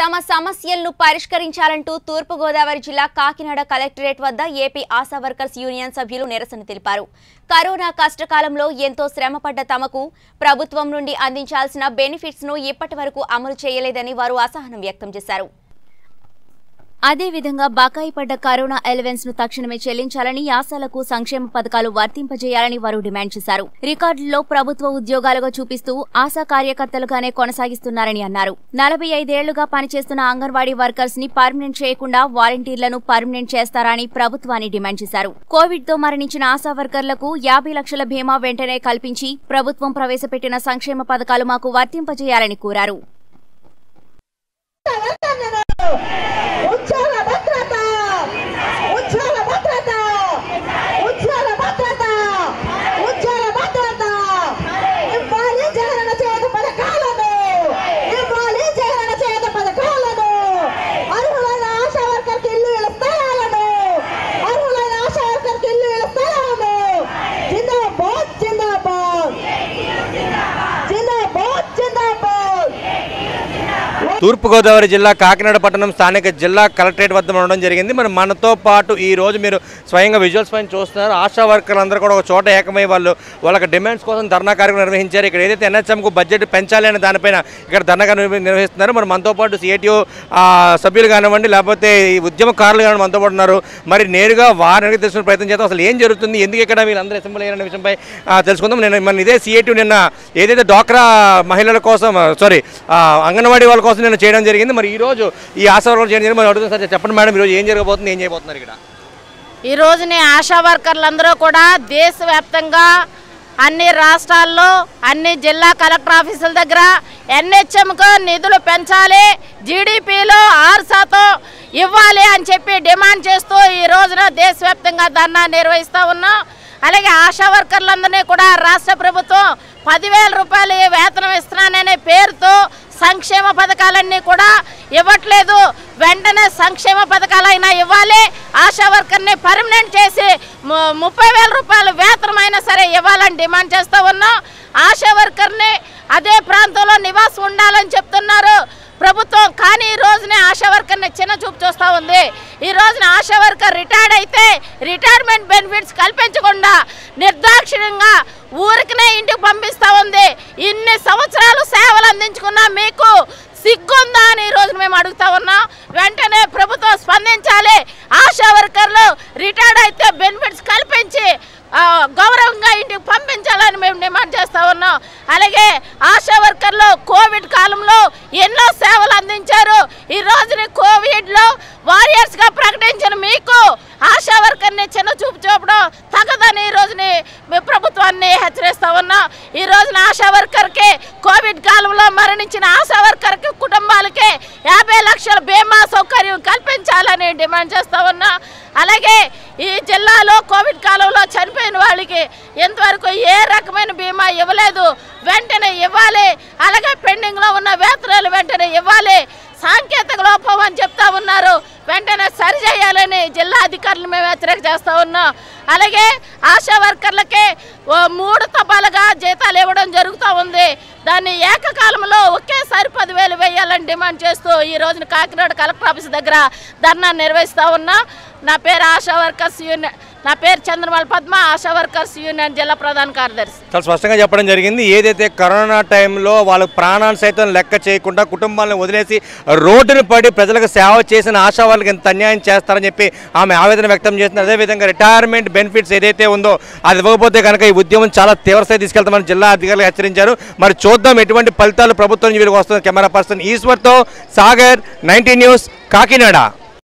తమ సమస్యలను పరిష్కరించాలంటూ తూర్పుగోదావరి జిల్లా కాకినాడ కలెక్టరేట్ వద్ద ఏపీ ఆశా వర్కర్స్ యూనియన్ సభ్యులు నిరసన తెలిపారు కరోనా కష్టకాలంలో ఎంతో శ్రమపడ్డ తమకు ప్రభుత్వం నుండి అందించాల్సిన బెనిఫిట్స్ ను ఇప్పటి వరకు అమలు చేయలేదని వారు అసహనం వ్యక్తం చేశారు అదేవిధంగా బకాయి పడ్డ కరోనా ఎలవెన్స్ ను తక్షణమే చెల్లించాలని ఆశాలకు సంక్షేమ పథకాలు వర్తింపజేయాలని వారు డిమాండ్ చేశారు రికార్డుల్లో ప్రభుత్వ ఉద్యోగాలుగా చూపిస్తూ ఆశా కార్యకర్తలుగానే కొనసాగిస్తున్నారని అన్నారు నలభై ఐదేళ్లుగా పనిచేస్తున్న అంగన్వాడీ వర్కర్స్ ని పర్మనెంట్ చేయకుండా వాలంటీర్లను పర్మనెంట్ చేస్తారని ప్రభుత్వాన్ని డిమాండ్ చేశారు కోవిడ్ తో మరణించిన ఆశా వర్కర్లకు యాభై లక్షల బీమా వెంటనే కల్పించి ప్రభుత్వం ప్రవేశపెట్టిన సంక్షేమ పథకాలు మాకు వర్తింపజేయాలని కోరారు ఉజ్వల భద్రత ఉజ్వల భద్రత ఉజ్వల భద్రత ఉజ్వల భద్రత ఇవ్వాలి జగనన్న చేత పథకాలను ఇవ్వాలి జగనన్న చేత పథకాలను అర్హులైన ఆశా వర్కర్కి ఇల్లు ఇళ్ళ స్థలాలను అర్హులైన ఆశా వర్కర్కి ఇల్లు ఇళ్ళ స్థలాలను జిందాబాద్ జిందాబాద్ జిందాబాద్ జిందాబాద్ తూర్పుగోదావరి జిల్లా కాకినాడ పట్టణం స్థానిక జిల్లా కలెక్టరేట్ వద్ద ఉండడం జరిగింది మరి మనతో పాటు ఈ రోజు మీరు స్వయంగా విజువల్స్ పైన చూస్తున్నారు ఆశా వర్కర్లు అందరూ కూడా ఒక చోట ఏకమై వాళ్ళు వాళ్ళకి డిమాండ్స్ కోసం ధర్నా కార్యక్రమం నిర్వహించారు ఇక్కడ ఏదైతే ఎన్హెచ్ఎంకు బడ్జెట్ పెంచాలి అనే దానిపైన ఇక్కడ ధర్నా కార్యక్రమం నిర్వహిస్తున్నారు మరి మనతో పాటు సిఐటిఓ సభ్యులు కానివ్వండి లేకపోతే ఈ ఉద్యమకారులు కానివ్వండి మనతో పాటు ఉన్నారు మరి నేరుగా వారిని తెలుసుకునే ప్రయత్నం చేద్దాం అసలు ఏం జరుగుతుంది ఎందుకు ఇక్కడ వీళ్ళందరూ అసెంబ్లీ అయ్యారనే విషయంపై ఆ, తెలుసుకుందాం నేను మన ఇదే సిఐటి నిన్న ఏదైతే డాక్రా మహిళల కోసం సారీ అంగన్వాడీ వాళ్ళ కోసం నేను చేయడం జరిగింది మరి ఈ రోజు ఈ ఆశా వర్కర్లు చేయడం జరిగింది మరి అడుగుతాను సార్ చెప్పండి మేడం ఈరోజు ఏం జరగబోతుంది ఏం చేయబోతున్నారు ఇక్కడ ఈ రోజుని ఆశా వర్కర్లందరూ కూడా దేశవ్యాప్తంగా అన్ని రాష్ట్రాల్లో అన్ని జిల్లా కలెక్టర్ ఆఫీసుల దగ్గర ఎన్హెచ్ఎంకు నిధులు పెంచాలి జీడిపిలో ఆరు శాతం ఇవ్వాలి అని చెప్పి డిమాండ్ చేస్తూ ఈ రోజున దేశవ్యాప్తంగా ధర్నా నిర్వహిస్తూ ఉన్నాం అలాగే ఆశా వర్కర్లందరినీ కూడా రాష్ట్ర ప్రభుత్వం పదివేల రూపాయలు వేతనం ఇస్తున్నాననే పేరుతో సంక్షేమ పథకాలన్నీ కూడా ఇవ్వట్లేదు వెంటనే సంక్షేమ పథకాలైనా ఇవ్వాలి ఆశా వర్కర్ని పర్మనెంట్ చేసి ము- ముప్పై వేల రూపాయలు వేతనం అయినా సరే ఇవ్వాలని డిమాండ్ చేస్తూ ఉన్నాం ఆశా వర్కర్ని అదే ప్రాంతంలో నివాసం ఉండాలని చెప్తున్నారు ప్రభుత్వం కానీ ఈ రోజునే ఆశా వర్కర్ని చిన్న చూపు చూస్తూ ఉంది ఈ రోజున ఆశా వర్కర్ రిటైర్డ్ అయితే రిటైర్మెంట్ బెనిఫిట్స్ కల్పించకుండా నిర్దాక్షిణ్యంగా ఊరికనే ఇంటికి పంపిస్తూ ఉంది ఇన్ని సంవత్సరాలు సేవలు అందించుకున్న మీకు సిగ్గుందా అని ఈ రోజు మేము అడుగుతా ఉన్నాం వెంటనే ప్రభుత్వం స్పందించాలి ఆశా వర్కర్లు రిటైర్డ్ అయితే బెనిఫిట్స్ కల్పించి ఆ, గౌరవంగా ఇంటికి పంపించాలని మేము డిమాండ్ చేస్తా ఉన్నాం అలాగే ఆశా వర్కర్లు కోవిడ్ కాలంలో ఎన్నో సేవలు అందించారు ఈ రోజుని కోవిడ్లో వారియర్స్గా ప్రకటించిన మీకు ఆశా వర్కర్ని చిన్న చూపు చూపడం తగదని ఈ రోజుని మీ ప్రభుత్వాన్ని హెచ్చరిస్తా ఉన్నాం ఈ రోజున ఆశా వర్కర్కి కోవిడ్ కాలంలో మరణించిన ఆశా వర్కర్కి కుటుంబాలకి యాభై లక్షల బీమా సౌకర్యం కల్పించాలని డిమాండ్ చేస్తా ఉన్నా అలాగే ఈ జిల్లాలో కోవిడ్ కాలంలో చనిపోయిన వాళ్ళకి ఇంతవరకు ఏ రకమైన బీమా ఇవ్వలేదు వెంటనే ఇవ్వాలి అలాగే పెండింగ్లో ఉన్న వేతనాలు వెంటనే ఇవ్వాలి సాంకేతిక లోపం అని చెప్తా ఉన్నారు వెంటనే సరి చేయాలని జిల్లా అధికారులు మేము హెచ్చరిక చేస్తా ఉన్నాం అలాగే ఆశా వర్కర్లకి ఓ మూడు తపాలుగా జీతాలు ఇవ్వడం జరుగుతూ ఉంది దాన్ని ఏకకాలంలో ఒకేసారి పదివేలు వేయాలని డిమాండ్ చేస్తూ ఈ రోజున కాకినాడ కలెక్టర్ ఆఫీస్ దగ్గర ధర్నా నిర్వహిస్తూ ఉన్నా నా పేరు ఆశా వర్కర్స్ యూనియన్ నా పేరు Chandramala Padma ASHA workers union జిల్లా ప్రధాన కార్యదర్శి చాలా స్పష్టంగా చెప్పడం జరిగింది ఏదైతే కరోనా టైంలో వాళ్ళ ప్రాణాన్ని సైతం లెక్క చేయకుండా కుటుంబాలను వదిలేసి రోడ్డును పడి ప్రజలకు సేవ చేసిన ఆశా వాళ్ళకి ఎంత అన్యాయం చేస్తారని చెప్పి ఆమె ఆవేదన వ్యక్తం చేసింది అదేవిధంగా రిటైర్మెంట్ బెనిఫిట్స్ ఏదైతే ఉందో అది ఇవ్వకపోతే కనుక ఈ ఉద్యమం చాలా తీవ్రస్థాయి తీసుకెళ్తామని జిల్లా అధికారులు హెచ్చరించారు మరి చూద్దాం ఎటువంటి ఫలితాలు ప్రభుత్వం నుంచి వీళ్ళకి వస్తుంది కెమెరా పర్సన్ ఈశ్వర్తో సాగర్ నైన్టీ న్యూస్ కాకినాడ